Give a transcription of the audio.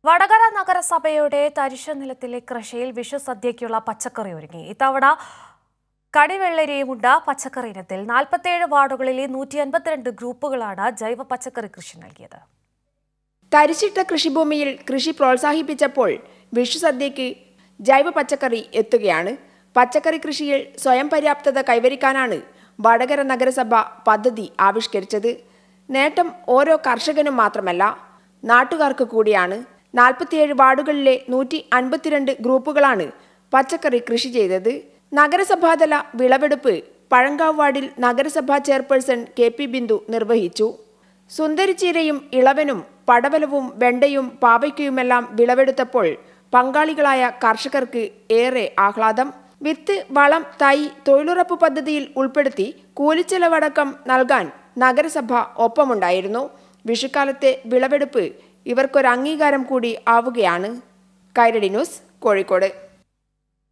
വടകര നഗരസഭയുടെ തരിശ നിലത്തിലെ കൃഷിയിൽ വിഷുസദ്യയ്ക്കുള്ള പച്ചക്കറി ഒരുങ്ങി ഇത്തവണ കടിവെള്ളരിയുമുണ്ട് പച്ചക്കറി ഇനത്തിൽ നാൽപ്പത്തേഴ് വാർഡുകളിലെ നൂറ്റി അൻപത്തിരണ്ട് ഗ്രൂപ്പുകളാണ് ജൈവ പച്ചക്കറി കൃഷി നൽകിയത് തരിശിട്ട കൃഷിഭൂമിയിൽ കൃഷി പ്രോത്സാഹിപ്പിച്ചപ്പോൾ വിഷുസദ്യയ്ക്ക് ജൈവ പച്ചക്കറി എത്തുകയാണ് പച്ചക്കറി കൃഷിയിൽ സ്വയം പര്യാപ്തത കൈവരിക്കാനാണ് വടകര നഗരസഭ പദ്ധതി ആവിഷ്കരിച്ചത് നേട്ടം ഓരോ കർഷകനും മാത്രമല്ല നാട്ടുകാർക്ക് കൂടിയാണ് നാൽപ്പത്തിയേഴ് വാർഡുകളിലെ നൂറ്റി അൻപത്തിരണ്ട് ഗ്രൂപ്പുകളാണ് പച്ചക്കറി കൃഷി ചെയ്തത് നഗരസഭാതല വിളവെടുപ്പ് പഴങ്കാവ് വാർഡിൽ നഗരസഭാ ചെയർപേഴ്സൺ കെ പി ബിന്ദു നിർവഹിച്ചു സുന്ദരിച്ചീരയും ഇളവനും പടവലവും വെണ്ടയും പാവയ്ക്കയുമെല്ലാം വിളവെടുത്തപ്പോൾ പങ്കാളികളായ കർഷകർക്ക് ഏറെ ആഹ്ലാദം വിത്ത് വളം തൈ തൊഴിലുറപ്പ് പദ്ധതിയിൽ ഉൾപ്പെടുത്തി കൂലിച്ചെലവടക്കം നൽകാൻ നഗരസഭ ഒപ്പമുണ്ടായിരുന്നു വിഷുക്കാലത്തെ വിളവെടുപ്പ് ഇവർക്കൊരു അംഗീകാരം കൂടി ആവുകയാണ് കൈരടി ന്യൂസ് കോഴിക്കോട്